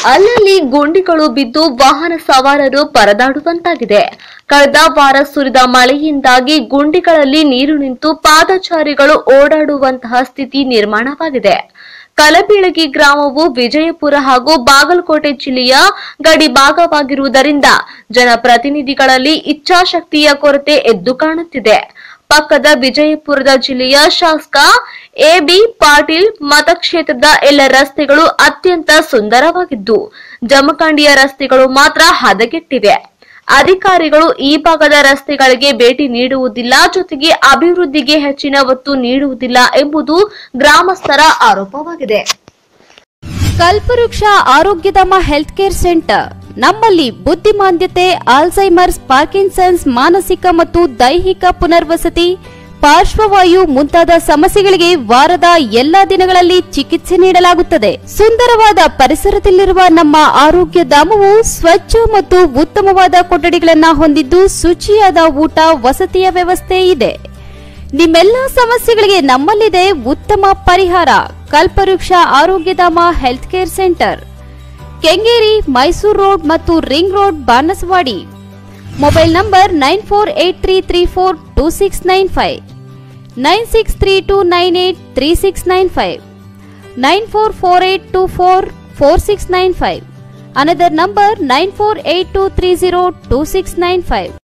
ಅಲ್ಲಲ್ಲಿ ಗುಂಡಿಗಳು ಬಿದ್ದು ವಾಹನ ಸವಾರರು ಪರದಾಡುವಂತಾಗಿದೆ ಕಳೆದ ವಾರ ಸುರಿದ ಮಳೆಯಿಂದಾಗಿ ಗುಂಡಿಗಳಲ್ಲಿ ನೀರು ನಿಂತು ಪಾದಚಾರಿಗಳು ಓಡಾಡುವಂತಹ ಸ್ಥಿತಿ ನಿರ್ಮಾಣವಾಗಿದೆ ಕಲಬೀಳಗಿ ಗ್ರಾಮವು ವಿಜಯಪುರ ಹಾಗೂ ಬಾಗಲಕೋಟೆ ಜಿಲ್ಲೆಯ ಗಡಿ ಭಾಗವಾಗಿರುವುದರಿಂದ ಜನಪ್ರತಿನಿಧಿಗಳಲ್ಲಿ ಇಚ್ಛಾಶಕ್ತಿಯ ಕೊರತೆ ಎದ್ದು ಕಾಣುತ್ತಿದೆ ಪಕ್ಕದ ವಿಜಯಪುರದ ಜಿಲ್ಲೆಯ ಶಾಸಕ ಎಬಿ ಪಾಟೀಲ್ ಮತಕ್ಷೇತ್ರದ ಎಲ್ಲ ರಸ್ತೆಗಳು ಅತ್ಯಂತ ಸುಂದರವಾಗಿದ್ದು ಜಮಖಂಡಿಯ ರಸ್ತೆಗಳು ಮಾತ್ರ ಹದಗೆಟ್ಟಿವೆ ಅಧಿಕಾರಿಗಳು ಈ ಭಾಗದ ರಸ್ತೆಗಳಿಗೆ ಭೇಟಿ ನೀಡುವುದಿಲ್ಲ ಜೊತೆಗೆ ಅಭಿವೃದ್ಧಿಗೆ ಹೆಚ್ಚಿನ ಒತ್ತು ನೀಡುವುದಿಲ್ಲ ಎಂಬುದು ಗ್ರಾಮಸ್ಥರ ಆರೋಪವಾಗಿದೆ ಕಲ್ಪವೃಕ್ಷ ಆರೋಗ್ಯಧಾಮ ಹೆಲ್ತ್ ಕೇರ್ ಸೆಂಟರ್ ನಮ್ಮಲ್ಲಿ ಬುದ್ಧಿಮಾಂದ್ಯತೆ ಆಲ್ಝೈಮರ್ಸ್ ಪಾರ್ಕಿನ್ಸನ್ಸ್ ಮಾನಸಿಕ ಮತ್ತು ದೈಹಿಕ ಪುನರ್ವಸತಿ ಪಾರ್ಶ್ವವಾಯು ಮುಂತಾದ ಸಮಸ್ಯೆಗಳಿಗೆ ವಾರದ ಎಲ್ಲಾ ದಿನಗಳಲ್ಲಿ ಚಿಕಿತ್ಸೆ ನೀಡಲಾಗುತ್ತದೆ ಸುಂದರವಾದ ಪರಿಸರದಲ್ಲಿರುವ ನಮ್ಮ ಆರೋಗ್ಯ ಧಾಮವು ಸ್ವಚ್ಛ ಮತ್ತು ಉತ್ತಮವಾದ ಕೊಠಡಿಗಳನ್ನ ಹೊಂದಿದ್ದು ಶುಚಿಯಾದ ಊಟ ವಸತಿಯ ವ್ಯವಸ್ಥೆ ಇದೆ ನಿಮ್ಮೆಲ್ಲ ಸಮಸ್ಯೆಗಳಿಗೆ ನಮ್ಮಲ್ಲಿದೆ ಉತ್ತಮ ಪರಿಹಾರ Kalpavriksha Arogyadhama health care centre Kengeri Mysore road ಮತ್ತು ring road Banaswadi mobile number nine four eight three three four two six nine five nine six three two nine eight three six nine five nine four four eight two four four six nine five another number nine four eight two three zero two six nine five